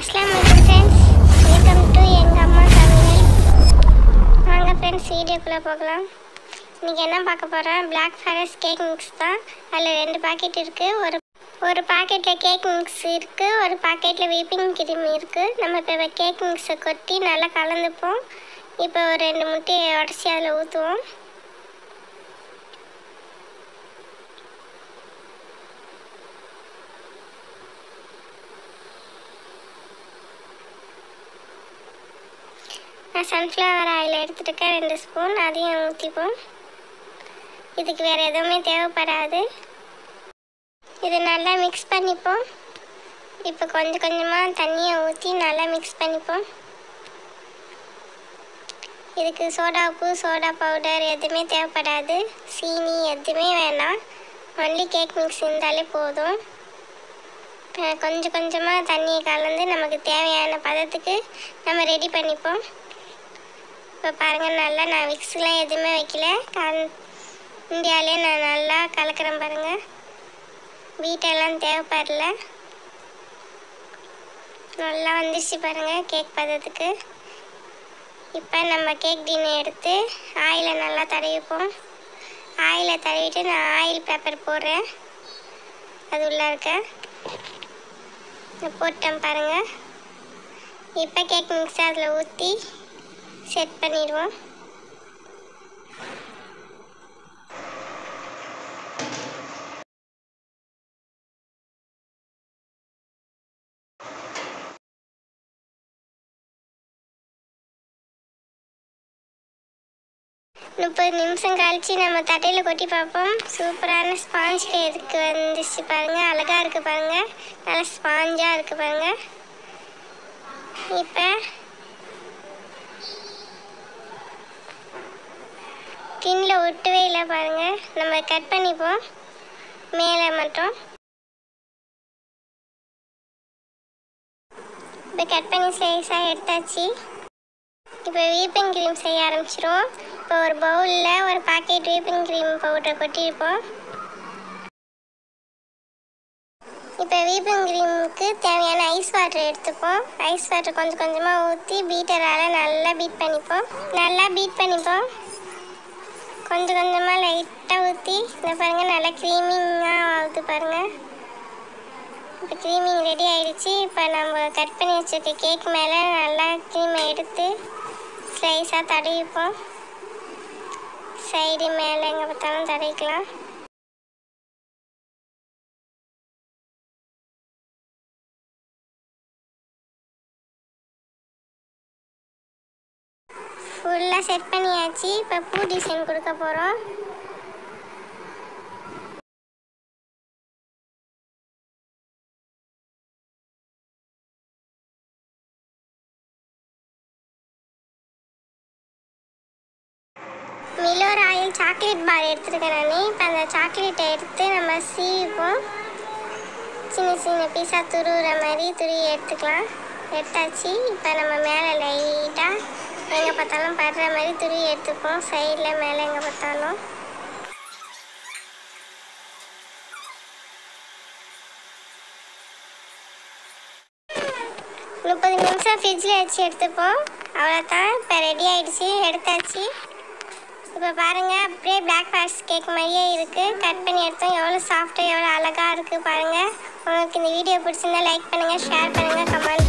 அஸ்லாம் வலைக்கம் friends welcome to எங்கள் அம்மா சமையல் வாங்க ஃப்ரெண்ட்ஸ் வீடியோக்குள்ளே போகலாம் இன்றைக்கி என்ன பார்க்க போகிறோம் பிளாக் ஃபாரஸ்ட் கேக் மிக்ஸ் தான் அதில் ரெண்டு பாக்கெட் இருக்குது ஒரு ஒரு பாக்கெட்டில் கேக் மிக்ஸ் இருக்குது ஒரு பாக்கெட்டில் வீப்பிங் கிரீம் இருக்குது நம்ம இப்போ கேக் மிக்ஸை கொட்டி நல்லா கலந்துப்போம் இப்போ ஒரு ரெண்டு முட்டையை உடச்சி அதில் ஊற்றுவோம் நான் சன்ஃப்ளவர் ஆயில் எடுத்துருக்கேன் ரெண்டு ஸ்பூன் அதையும் ஊற்றிப்போம் இதுக்கு வேறு எதுவுமே தேவைப்படாது இது நல்லா மிக்ஸ் பண்ணிப்போம் இப்போ கொஞ்சம் கொஞ்சமாக தண்ணியை ஊற்றி நல்லா மிக்ஸ் பண்ணிப்போம் இதுக்கு சோடா உப்பு சோடா பவுடர் எதுவுமே தேவைப்படாது சீனி எதுவுமே வேணாம் ஒன்லி கேக் மிக்ஸ் இருந்தாலே போதும் அஹ் கொஞ்சம் கொஞ்சமாக தண்ணியை கலந்து நமக்கு தேவையான பதத்துக்கு நம்ம ரெடி பண்ணிப்போம் இப்போ பாருங்கள் நல்லா நான் விக்ஸ்லாம் எதுவுமே வைக்கல கல் இந்தியாவிலே நான் நல்லா கலக்கிறேன் பாருங்கள் வீட்டெல்லாம் தேவைப்படல நல்லா வந்துருச்சு பாருங்கள் கேக் பதத்துக்கு இப்போ நம்ம கேக் டின்னை எடுத்து ஆயிலை நல்லா தடவிப்போம் ஆயிலை தடவிட்டு நான் ஆயில் பேப்பர் போடுறேன் அது உள்ளே இருக்க நான் போட்டேன் பாருங்கள் இப்போ கேக் மிக்ஸ் அதில் ஊற்றி செட் பண்ணிடுவோம் முப்பது நிமிஷம் கழிச்சு நம்ம தட்டையில் கொட்டி பார்ப்போம் சூப்பரான ஸ்பாஞ்ச் கேக்கு வந்துச்சு பாருங்க அழகா இருக்கு பாருங்க நல்லா ஸ்பாஞ்சா இருக்கு பாருங்க இப்போ டின்ல ஒட்டவே இல்லை பாருங்க நம்ம கட் பண்ணிப்போம் மேலே மட்டும் இப்போ கட் பண்ணி ஸ்லைஸாக எடுத்தாச்சு இப்போ வீப்பிங் க்ரீம் செய்ய ஆரம்பிச்சிரும் இப்போ ஒரு பவுலில் ஒரு பாக்கெட் வீப்பிங் க்ரீம் பவுடர் கொட்டியிருப்போம் இப்போ வீப்பிங் க்ரீமுக்கு தேவையான ஐஸ் வாட்டர் எடுத்துப்போம் ஐஸ் வாட்டர் கொஞ்சம் கொஞ்சமாக ஊற்றி பீட்டரால் நல்லா பீட் பண்ணிப்போம் நல்லா பீட் பண்ணிப்போம் கொஞ்சம் கொஞ்சமாக லைட்டாக ஊற்றி இந்த பாருங்கள் நல்லா க்ரீமிங்காக ஆகுது பாருங்கள் இப்போ க்ரீமிங் ரெடி ஆயிடுச்சு இப்போ நம்ம கட் பண்ணி வச்சிருக்க கேக் மேலே நல்லா க்ரீமை எடுத்து ஸ்லைஸாக தடவிப்போம் சைடு மேலே எங்கே பார்த்தாலும் தடவிக்கலாம் ஃபுல்லாக செட் பண்ணியாச்சு இப்போ பூ டிசைன் கொடுக்க போகிறோம் மிலோர் ஆயில் சாக்லேட் பார் எடுத்துருக்கேன் நான் இப்போ அந்த சாக்லேட்டை எடுத்து நம்ம சீவிப்போம் சின்ன சின்ன பீஸாக துருவுற மாதிரி துருவி எடுத்துக்கலாம் எடுத்தாச்சு இப்போ நம்ம மேலே லைட்டாக எங்கே பார்த்தாலும் படுற மாதிரி துருவி எடுத்துப்போம் சைடில் மேலே எங்கே பார்த்தாலும் முப்பது நிமிஷம் ஃப்ரிட்ஜில் வச்சு எடுத்துப்போம் அவ்வளோதான் இப்போ ரெடி ஆயிடுச்சு எடுத்தாச்சு இப்போ பாருங்கள் அப்படியே பிளாக் ஃபாரஸ்ட் கேக் மாதிரியே இருக்குது கட் பண்ணி எடுத்தோம் எவ்வளோ சாஃப்டாக எவ்வளோ அழகாக இருக்குது பாருங்கள் உங்களுக்கு இந்த வீடியோ பிடிச்சிருந்தா லைக் பண்ணுங்கள் ஷேர் பண்ணுங்கள் கமெண்ட்